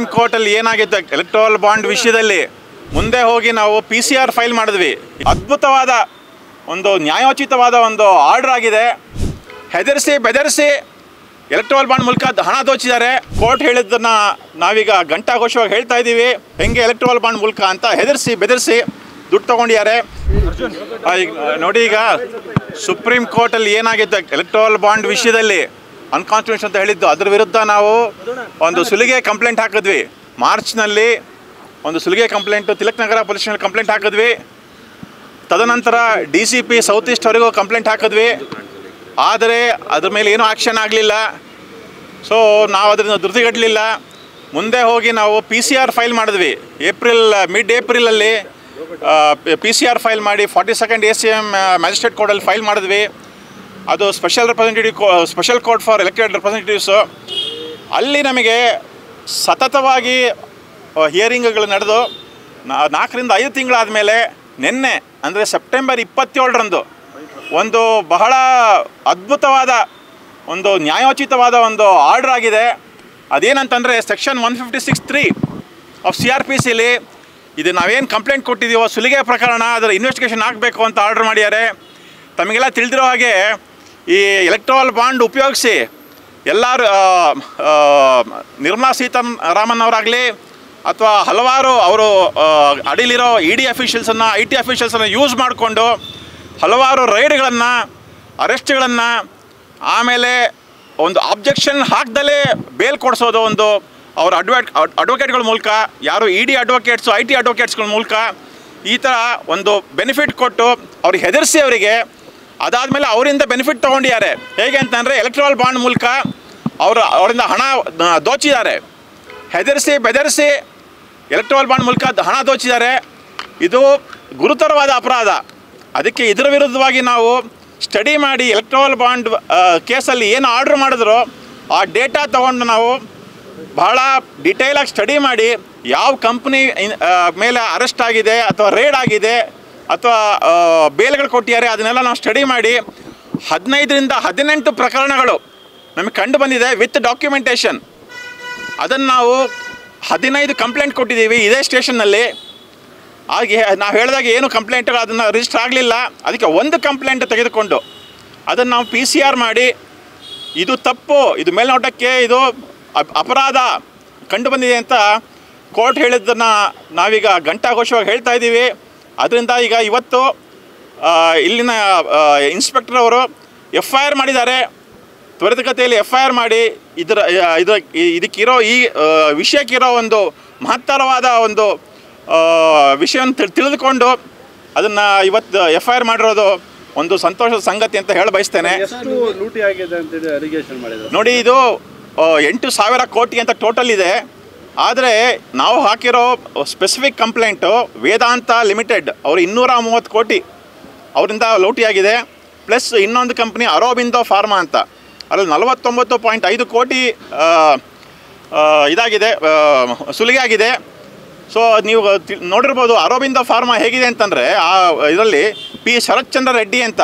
ಕೋರ್ಟಲ್ಲಿ ಏನಾಗಿತ್ತು electoral bond ವಿಷಯದಲ್ಲಿ ಮುಂದೆ ಹೋಗಿ ನಾವು ಪಿ ಸಿ ಆರ್ ಫೈಲ್ ಮಾಡಿದ್ವಿ ಅದ್ಭುತವಾದ ಒಂದು ನ್ಯಾಯೋಚಿತವಾದ ಒಂದು ಆರ್ಡರ್ ಆಗಿದೆ ಹೆದರಿಸಿ ಬೆದರಿಸಿ ಎಲೆಕ್ಟ್ರಲ್ ಬಾಂಡ್ ಮೂಲಕ ದ- ಹಣ ದೋಚಿದ್ದಾರೆ ಕೋರ್ಟ್ ಹೇಳಿದ್ದನ್ನ ನಾವೀಗ ಘಂಟಾಘೋಷವಾಗಿ ಹೇಳ್ತಾ ಇದ್ದೀವಿ ಹೆಂಗೆ ಎಲೆಕ್ಟ್ರಲ್ ಬಾಂಡ್ ಮೂಲಕ ಅಂತ ಹೆದರಿಸಿ ಬೆದರಿಸಿ ದುಡ್ಡು ತಗೊಂಡಿದ್ದಾರೆ ಆ, ಈಗ ನೋಡಿ ಈಗ ಸುಪ್ರೀಂ ಕೋರ್ಟಲ್ಲಿ ಏನಾಗಿತ್ತು ಎಲೆಕ್ಟ್ರಲ್ ಬಾಂಡ್ ವಿಷಯದಲ್ಲಿ ಅನ್ಕಾನ್ಸ್ಟಿಟ್ಯೂಷನ್ ಅಂತ ಹೇಳಿದ್ದು ಅದ್ರ ವಿರುದ್ಧ ನಾವು ಒಂದು ಸುಲಿಗೆ ಕಂಪ್ಲೇಂಟ್ ಹಾಕಿದ್ವಿ ಮಾರ್ಚ್ನಲ್ಲಿ ಒಂದು ಸುಲಿಗೆ complaint Tilak Nagar police station complaint ಹಾಕಿದ್ವಿ ತದನಂತರ ಡಿ ಸಿ ಪಿ ಸೌತ್ ಈಸ್ಟ್ವರೆಗೂ ಕಂಪ್ಲೇಂಟ್ ಹಾಕಿದ್ವಿ ಆದರೆ ಅದ್ರ ಮೇಲೆ ಏನೂ ಆ್ಯಕ್ಷನ್ ಆಗಲಿಲ್ಲ ಸೊ ನಾವು ಅದರಿಂದ ಧೃತಿಗಟ್ಟಲಿಲ್ಲ ಮುಂದೆ ಹೋಗಿ ನಾವು ಪಿ ಸಿ ಆರ್ ಫೈಲ್ ಮಾಡಿದ್ವಿ ಏಪ್ರಿಲ್ ಮಿಡ್ ಏಪ್ರಿಲಲ್ಲಿ ಪಿ ಸಿ ಆರ್ ಫೈಲ್ ಮಾಡಿ forty second A C M magistrate ಕೋರ್ಟಲ್ಲಿ ಫೈಲ್ ಮಾಡಿದ್ವಿ ಅದು ಸ್ಪೆಷಲ್ ರೆಪ್ರೆಸೆಂಟೇಟಿವ್ ಕೋ special court for elected representatives ಅಲ್ಲಿ ನಮಗೆ ಸತತವಾಗಿ ಹಿಯರಿಂಗ್ಗಳು ನಡೆದು ನಾ- ನಾಲ್ಕರಿಂದ ಐದು ತಿಂಗಳಾದಮೇಲೆ ನಿನ್ನೆ ಅಂದರೆ ಸೆಪ್ಟೆಂಬರ್ ಇಪ್ಪತ್ತೇಳರಂದು ಒಂದು ಬಹಳ ಅದ್ಭುತವಾದ ಒಂದು ನ್ಯಾಯೋಚಿತವಾದ ಒಂದು ಆರ್ಡರ್ ಆಗಿದೆ ಅದೇನಂತಂದರೆ section one fifty six three of C R P ಸಿಲಿ ಇದು ನಾವೇನು ಕಂಪ್ಲೇಂಟ್ ಕೊಟ್ಟಿದ್ದೀವೋ ಸುಲಿಗೆ ಪ್ರಕರಣ ಅದರ ಇನ್ವೆಸ್ಟಿಗೇಷನ್ ಆಗಬೇಕು ಅಂತ ಆರ್ಡರ್ ಮಾಡಿದ್ದಾರೆ ತಮಗೆಲ್ಲ ತಿಳಿದಿರೋ ಹಾಗೆ ಈ ಎಲೆಕ್ಟ್ರಲ್ ಬಾಂಡ್ ಉಪಯೋಗಿಸಿ ಎಲ್ಲರೂ ಆ, ಆ, ನಿರ್ಮಲಾ ಸೀತಾರಾಮನ್ ಅವರಾಗಲಿ ಅಥವಾ ಹಲವಾರು ಅವರು ಅಡಿಲಿರೋ ಇ ಡಿ ಅಫಿಷಿಯಲ್ಸನ್ನು ಐ ಟಿ ಅಫಿಷಿಯಲ್ಸನ್ನು ಯೂಸ್ ಮಾಡಿಕೊಂಡು ಹಲವಾರು ರೈಡ್ಗಳನ್ನು ಅರೆಸ್ಟ್ಗಳನ್ನು ಆಮೇಲೆ ಒಂದು ಆಬ್ಜೆಕ್ಷನ್ ಹಾಕ್ದಲೇ ಬೇಲ್ ಕೊಡಿಸೋದು ಒಂದು ಅವ್ರ ಅಡ್ವೈಟ್ ಅಡ್ವೊಕೇಟ್ಗಳ ಮೂಲಕ ಯಾರು E D advocates I T ಅಡ್ವೊಕೇಟ್ಸ್ಗಳ ಮೂಲಕ ಈ ಥರ ಒಂದು ಬೆನಿಫಿಟ್ ಕೊಟ್ಟು ಅವ್ರಿಗೆ ಹೆದರಿಸಿ ಅವರಿಗೆ ಅದಾದಮೇಲೆ ಅವರಿಂದ ಬೆನಿಫಿಟ್ ತೊಗೊಂಡಿದ್ದಾರೆ ಹೇಗೆ ಅಂತಂದರೆ ಎಲೆಕ್ಟ್ರಲ್ ಬಾಂಡ್ ಮೂಲಕ ಅವರು ಅವರಿಂದ ಹಣ ಆ, ದೋಚಿದ್ದಾರೆ ಹೆದರಿಸಿ ಬೆದರಿಸಿ ಎಲೆಕ್ಟ್ರಲ್ ಬಾಂಡ್ ಮೂಲಕ ದ- ಹಣ ದೋಚಿದ್ದಾರೆ ಇದು ಗುರುತರವಾದ ಅಪರಾಧ ಅದಕ್ಕೆ ಇದರ ವಿರುದ್ಧವಾಗಿ ನಾವು ಸ್ಟಡಿ ಮಾಡಿ ಎಲೆಕ್ಟ್ರಲ್ ಬಾಂಡ್ ಕೇಸಲ್ಲಿ ಏನು ಆರ್ಡ್ರ್ ಮಾಡಿದ್ರು ಆ ಡೇಟಾ ತೊಗೊಂಡು ನಾವು ಬಹಳ ಡಿಟೇಲಾಗಿ ಸ್ಟಡಿ ಮಾಡಿ ಯಾವ ಕಂಪ್ನಿ ಮೇಲೆ ಅರೆಸ್ಟ್ ಆಗಿದೆ ಅಥವಾ ರೇಡ್ ಆಗಿದೆ ಅಥವಾ ಬೇಲ್ಗಳು ಕೊಟ್ಟಿದ್ದಾರೆ ಅದನ್ನೆಲ್ಲ ನಾವು ಸ್ಟಡಿ ಮಾಡಿ ಹದಿನೈದರಿಂದ ಹದಿನೆಂಟು ಪ್ರಕರಣಗಳು ನಮಗೆ ಕಂಡು ಬಂದಿದೆ ವಿತ್ ಡಾಕ್ಯುಮೆಂಟೇಷನ್ ಅದನ್ನು ನಾವು ಹದಿನೈದು ಕಂಪ್ಲೇಂಟ್ ಕೊಟ್ಟಿದ್ದೀವಿ ಇದೇ ಸ್ಟೇಷನ್ನಲ್ಲಿ ಹಾಗೆ ನಾವು ಹೇಳಿದಾಗ ಏನು ಕಂಪ್ಲೇಂಟ್ಗಳು ಅದನ್ನು ರಿಜಿಸ್ಟರ್ ಆಗಲಿಲ್ಲ ಅದಕ್ಕೆ ಒಂದು ಕಂಪ್ಲೇಂಟ್ ತೆಗೆದುಕೊಂಡು ಅದನ್ನು ನಾವು ಪಿ ಸಿ ಆರ್ ಮಾಡಿ ಇದು ತಪ್ಪು ಇದು ಮೇಲ್ನೋಟಕ್ಕೆ ಇದು ಅಪ್- ಅಪರಾಧ ಕಂಡು ಬಂದಿದೆ ಅಂತ ಕೋರ್ಟ್ ಹೇಳಿದ್ದನ್ನು ನಾವೀಗ ಘಂಟಾಘೋಷವಾಗಿ ಹೇಳ್ತಾ ಇದ್ದೀವಿ ಅದರಿಂದ ಈಗ ಇವತ್ತು ಆ, ಇಲ್ಲಿನ ಇನ್ಸ್ಪೆಕ್ಟರ್ ಅವರು ಎಫ್ ಐ ಆರ್ ಮಾಡಿದ್ದಾರೆ ತ್ವರಿತಗತಿಯಲ್ಲಿ ಎಫ್ ಐ ಆರ್ ಮಾಡಿ ಇದರ ಆ, ಇದು ಈ- ಇದಕ್ಕಿರೋ ಈ ಆ, ವಿಷಯಕ್ಕಿರೋ ಒಂದು ಮಹತ್ತರವಾದ ಒಂದು ಆ, ವಿಷಯವನ್ನು ತಿಳ್- ತಿಳಿದುಕೊಂಡು ಅದನ್ನು ಇವತ್ತು ಎಫ್ ಐ ಆರ್ ಮಾಡಿರೋದು ಒಂದು ಸಂತೋಷದ ಸಂಗತಿ ಅಂತ ಹೇಳ ಬಯಸ್ತೇನೆ ಎಷ್ಟು ಲೂಟಿ ಆಗಿದೆ ಅಂತೇಳಿ ಅಲಿಗೇಷನ್ ಮಾಡಿದ್ರು ನೋಡಿ ಇದು ಆ, ಎಂಟು ಸಾವಿರ ಕೋಟಿ ಅಂತ ಟೋಟಲ್ ಇದೆ ಆದರೆ ನಾವು ಹಾಕಿರೋ ಸ್ಪೆಸಿಫಿಕ್ ಕಂಪ್ಲೇಂಟು ವೇದಾಂತ ಲಿಮಿಟೆಡ್ ಅವರು ಇನ್ನೂರ ಮೂವತ್ತು ಕೋಟಿ ಅವರಿಂದ ಲೂಟಿಯಾಗಿದೆ ಪ್ಲಸ್ ಇನ್ನೊಂದು ಕಂಪ್ನಿ ಅರೋಬಿಂದೋ ಫಾರ್ಮಾ ಅಂತ ಅದ್ರಲ್ಲಿ ನಲವತ್ತೊಂಬತ್ತು ಪಾಯಿಂಟ್ ಐದು ಕೋಟಿ ಆ, ಆ, ಇದಾಗಿದೆ ಆ, ಸುಲಿಗೆ ಆಗಿದೆ ಸೊ ನೀವು ತಿ- ನೋಡಿರ್ಬೋದು ಅರೋಬಿಂದೋ ಫಾರ್ಮಾ ಹೇಗಿದೆ ಅಂತಂದರೆ ಆ ಇದರಲ್ಲಿ ಪಿ ಶರತ್ಚಂದ್ರ ರೆಡ್ಡಿ ಅಂತ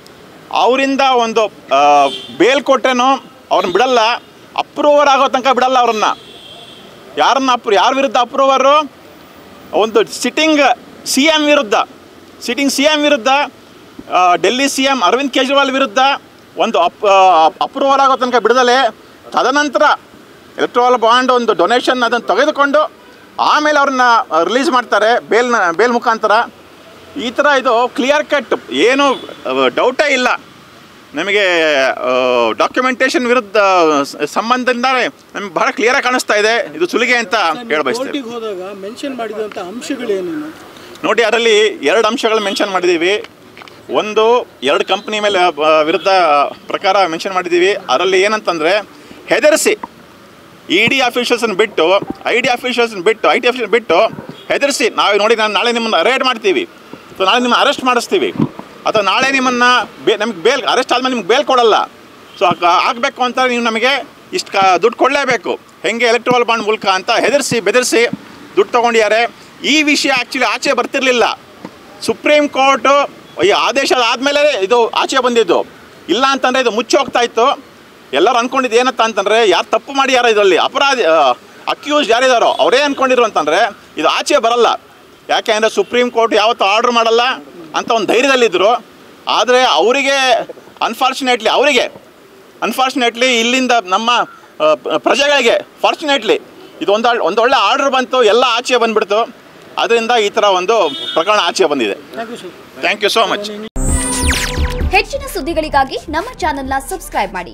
ಅವರಿಂದ ಒಂದು ಆ, ಬೇಲ್ ಕೊಟ್ರೇನು ಅವ್ರನ್ನ ಬಿಡಲ್ಲ ಅಪ್ರೂವರ್ ಆಗೋ ತನಕ ಬಿಡಲ್ಲ ಅವ್ರನ್ನ ಯಾರನ್ನ ಅಪ್ರೂ ಯಾರ ವಿರುದ್ಧ ಅಪ್ರೂವರು ಒಂದು ಸಿಟ್ಟಿಂಗ್ ಸಿ ಎಮ್ ವಿರುದ್ಧ ಸಿಟ್ಟಿಂಗ್ ಸಿ ಎಮ್ ವಿರುದ್ಧ ಆ, ಡೆಲ್ಲಿ ಸಿ ಎಮ್ ಅರವಿಂದ್ ಕೇಜ್ರಿವಾಲ್ ವಿರುದ್ಧ ಒಂದು ಅಪ್ ಅಪ್ರೂವಲ್ ಆಗೋ ತನಕ ಬಿಡದಲೆ ತದನಂತರ ಎಲೆಕ್ಟ್ರಲ್ ಬಾಂಡ್ ಒಂದು ಡೊನೇಷನ್ ಅದನ್ನು ತೆಗೆದುಕೊಂಡು ಆಮೇಲೆ ಅವ್ರನ್ನ ರಿಲೀಸ್ ಮಾಡ್ತಾರೆ ಬೇಲ್ನ ಬೇಲ್ ಮುಖಾಂತರ ಈ ಥರ ಇದು ಕ್ಲಿಯರ್ ಕಟ್ ಏನು ಡೌಟೇ ಇಲ್ಲ ನಮಗೆ ಡಾಕ್ಯುಮೆಂಟೇಷನ್ ವಿರುದ್ಧ ಸ- ಸಂಬಂಧದಿಂದ ನಮ್ಗೆ ಬಹಳ ಕ್ಲಿಯರಾಗಿ ಕಾಣಿಸ್ತಾ ಇದೆ ಇದು ಸುಲಿಗೆ ಅಂತ ಹೇಳ ಬಯಸ್ತೇವೆ ಕೋರ್ಟಿಗೆ ಹೋದಾಗ ಮೆನ್ಷನ್ ಮಾಡಿದಂಥ ಅಂಶಗಳೇನೇನು ನೋಡಿ ಅದರಲ್ಲಿ ಎರಡು ಅಂಶಗಳು ಮೆನ್ಷನ್ ಮಾಡಿದ್ದೀವಿ ಒಂದು ಎರಡು ಕಂಪ್ನಿ ಮೇಲೆ ಆ, ವಿರುದ್ಧ ಪ್ರಕಾರ ಮೆನ್ಷನ್ ಮಾಡಿದ್ದೀವಿ ಅದರಲ್ಲಿ ಏನಂತಂದರೆ ಹೆದರಿಸಿ ಇ ಡಿ ಅಫಿಷಿಯಲ್ಸನ್ನು ಬಿಟ್ಟು ಐ ಡಿ ಅಫಿಷಿಯಲ್ಸನ್ನ ಬಿಟ್ಟು ಐ ಟಿ ಅಫಿಷಿಯಲ್ ಬಿಟ್ಟು ಹೆದರಿಸಿ ನಾವು ನೋಡಿ ನಾನು ನಾಳೆ ನಿಮ್ಮನ್ನು ರೇಡ್ ಮಾಡ್ತೀವಿ ಅಥವಾ ನಾಳೆ ನಿಮ್ಮನ್ನು ಅರೆಸ್ಟ್ ಮಾಡಿಸ್ತೀವಿ ಅಥವಾ ನಾಳೆ ನಿಮ್ಮನ್ನು ಬೇ ನಮಗೆ ಬೇಲ್ ಅರೆಸ್ಟ್ ಆದಮೇಲೆ ನಿಮ್ಗೆ ಬೇಲ್ ಕೊಡಲ್ಲ ಸೊ ಆಗಬೇಕು ಅಂತ ನೀವು ನಮಗೆ ಇಷ್ಟು ಕ ದುಡ್ಡು ಕೊಡಲೇಬೇಕು ಹೆಂಗೆ ಎಲೆಕ್ಟ್ರಲ್ ಬಾಂಡ್ ಮೂಲಕ ಅಂತ ಹೆದರಿಸಿ ಬೆದರಿಸಿ ದುಡ್ಡು ತೊಗೊಂಡಿದ್ದಾರೆ ಈ ವಿಷಯ ಆ್ಯಕ್ಚುಲಿ ಆಚೆ ಬರ್ತಿರಲಿಲ್ಲ ಸುಪ್ರೀಂ ಕೋರ್ಟು ಈ ಆದೇಶ ಆದಮೇಲೆ ಇದು ಆಚೆ ಬಂದಿದ್ದು ಇಲ್ಲ ಅಂತಂದರೆ ಇದು ಮುಚ್ಚಿ ಹೋಗ್ತಾ ಇತ್ತು ಎಲ್ಲರೂ ಅಂದ್ಕೊಂಡಿದ್ದು ಏನಂತ ಅಂತಂದರೆ ಯಾರು ತಪ್ಪು ಮಾಡ್ಯಾರ ಇದರಲ್ಲಿ ಅಪರಾಧಿ ಆ, ಅಕ್ಯೂಸ್ ಯಾರಿದಾರೋ ಅವರೇ ಅಂದ್ಕೊಂಡಿರು ಅಂತಂದರೆ ಇದು ಆಚೆ ಬರಲ್ಲ ಯಾಕೆ ಅಂದರೆ ಸುಪ್ರೀಂ ಕೋರ್ಟ್ ಯಾವತ್ತೂ ಆರ್ಡ್ರ್ ಮಾಡಲ್ಲ ಅಂತ ಒಂದು ಧೈರ್ಯದಲ್ಲಿದ್ದರು ಆದರೆ ಅವರಿಗೆ ಅನ್ಫಾರ್ಚುನೇಟ್ಲಿ ಅವರಿಗೆ ಅನ್ಫಾರ್ಚುನೇಟ್ಲಿ ಇಲ್ಲಿಂದ ನಮ್ಮ ಆ, ಪ- ಪ್ರಜೆಗಳಿಗೆ ಫಾರ್ಚುನೇಟ್ಲಿ ಇದು ಒಂದು ಒಂದೊಳ್ಳೆ ಆರ್ಡ್ರ್ ಬಂತು ಎಲ್ಲ ಆಚೆ ಬಂದ್ಬಿಡ್ತು ಅದರಿಂದ ಈ ಥರ ಒಂದು ಪ್ರಕರಣ ಆಚೆ ಬಂದಿದೆ thank you sir thank you so much ಹೆಚ್ಚಿನ ಸುದ್ದಿಗಳಿಗಾಗಿ ನಮ್ಮ ಚಾನೆಲ್ನ ಸಬ್ಸ್ಕ್ರೈಬ್ ಮಾಡಿ